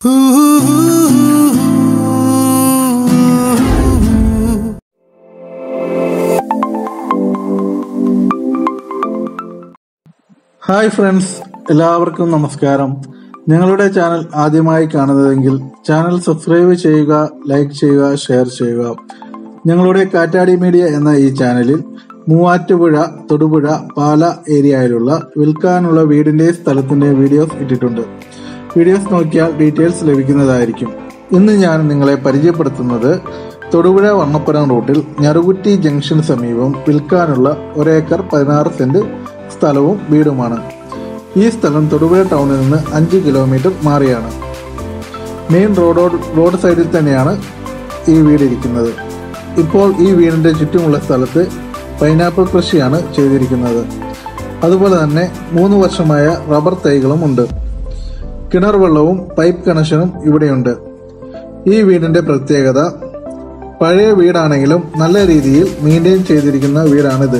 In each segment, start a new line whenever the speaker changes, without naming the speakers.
hi friends എല്ലാവർക്കും നമസ്കാരം ഞങ്ങളുടെ ചാനൽ ആദ്യമായി കാണുന്നതെങ്കിൽ ചാനൽ സബ്സ്ക്രൈബ് ചെയ്യുക ലൈക്ക് ചെയ്യുക ഷെയർ ചെയ്യുക ഞങ്ങളുടെ കാറ്റാടി മീഡിയ എന്ന ഈ ചാനലിൽ മൂവാറ്റുപുഴ തൊടുപുഴ പാല ഏരിയയിലുള്ള വിൽക്കാനുള്ള വീടിന്റെ സ്ഥലത്തിന്റെ വീഡിയോസ് ഇട്ടിട്ടുണ്ട് വീഡിയോസ് നോക്കിയാൽ ഡീറ്റെയിൽസ് ലഭിക്കുന്നതായിരിക്കും ഇന്ന് ഞാൻ നിങ്ങളെ പരിചയപ്പെടുത്തുന്നത് തൊടുപുഴ വണ്ണപ്പുരം റൂട്ടിൽ ഞറുകുറ്റി ജംഗ്ഷന് സമീപം വിൽക്കാനുള്ള ഒരേക്കർ പതിനാറ് സെന്റ് സ്ഥലവും വീടുമാണ് ഈ സ്ഥലം തൊടുപുഴ ടൗണിൽ നിന്ന് അഞ്ച് കിലോമീറ്റർ മാറിയാണ് മെയിൻ റോഡോ റോഡ് സൈഡിൽ തന്നെയാണ് ഈ വീട് ഇരിക്കുന്നത് ഇപ്പോൾ ഈ വീടിന്റെ ചുറ്റുമുള്ള സ്ഥലത്ത് പൈനാപ്പിൾ കൃഷിയാണ് ചെയ്തിരിക്കുന്നത് അതുപോലെ തന്നെ മൂന്ന് വർഷമായ റബ്ബർ തൈകളും ഉണ്ട് കിണർ വെള്ളവും പൈപ്പ് കണക്ഷനും ഇവിടെയുണ്ട് ഈ വീടിന്റെ പ്രത്യേകത പഴയ വീടാണെങ്കിലും നല്ല രീതിയിൽ മെയിൻറ്റെയിൻ ചെയ്തിരിക്കുന്ന വീടാണിത്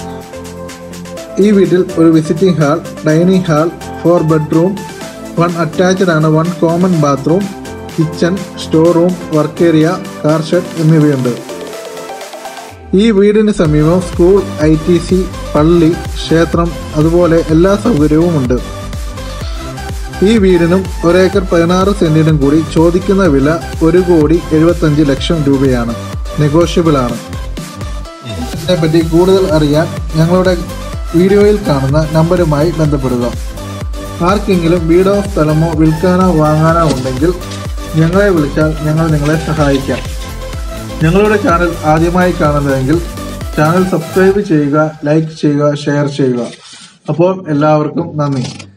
ഈ വീട്ടിൽ ഒരു visiting hall dining hall four bedroom one attached ആണ് one common bathroom kitchen store room work area car shed എന്നിവയുണ്ട് ഈ വീടിന് സമീപം സ്കൂൾ ഐ ടി സി പള്ളി ക്ഷേത്രം അതുപോലെ എല്ലാ സൗകര്യവുമുണ്ട് ഈ വീടിനും ഒരേക്കർ പതിനാറ് സെന്റിനും കൂടി ചോദിക്കുന്ന വില ഒരു കോടി എഴുപത്തഞ്ച് ലക്ഷം രൂപയാണ് നെഗോഷ്യബിൾ ആണ് ഇതിനെപ്പറ്റി കൂടുതൽ അറിയാൻ ഞങ്ങളുടെ വീഡിയോയിൽ കാണുന്ന നമ്പറുമായി ബന്ധപ്പെടുക ആർക്കെങ്കിലും വീടോ സ്ഥലമോ വിൽക്കാനോ വാങ്ങാനോ ഉണ്ടെങ്കിൽ ഞങ്ങളെ വിളിച്ചാൽ ഞങ്ങൾ നിങ്ങളെ സഹായിക്കാം ഞങ്ങളുടെ ചാനൽ ആദ്യമായി കാണുന്നതെങ്കിൽ ചാനൽ സബ്സ്ക്രൈബ് ചെയ്യുക ലൈക്ക് ചെയ്യുക ഷെയർ ചെയ്യുക അപ്പോൾ എല്ലാവർക്കും നന്ദി